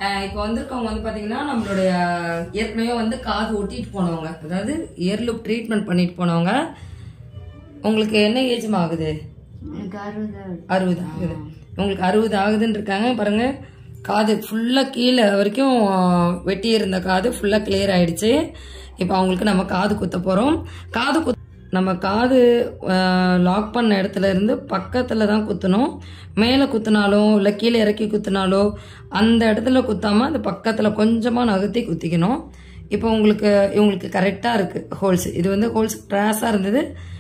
அஹ் இப்போ வந்திருக்கவங்க வந்து பாத்தீங்கன்னா நம்மளுடைய ஏற்கனவே வந்து காது ஒட்டிட்டு போனவங்க அதாவது இயர் லுக் ட்ரீட்மெண்ட் பண்ணிட்டு போனவங்க உங்களுக்கு என்ன ஏஜ்மா ஆகுது எனக்கு அறுபது அறுபது ஆகுது உங்களுக்கு அறுபது ஆகுதுன்னு இருக்காங்க பாருங்க காது ஃபுல்லாக கீழே வரைக்கும் வெட்டி இருந்த காது ஃபுல்லாக கிளியர் ஆயிடுச்சு இப்போ அவங்களுக்கு நம்ம காது குத்த போகிறோம் காது குத் நம்ம காது லாக் பண்ண இடத்துல இருந்து பக்கத்தில் தான் குத்தணும் மேலே குத்தினாலோ இல்லை கீழே இறக்கி குத்தினாலோ அந்த இடத்துல குத்தாமல் அந்த பக்கத்தில் கொஞ்சமாக நகர்த்தி குத்திக்கணும் இப்போ உங்களுக்கு இவங்களுக்கு கரெக்டாக இருக்குது ஹோல்ஸ் இது வந்து ஹோல்ஸ் ட்ராஸாக இருந்தது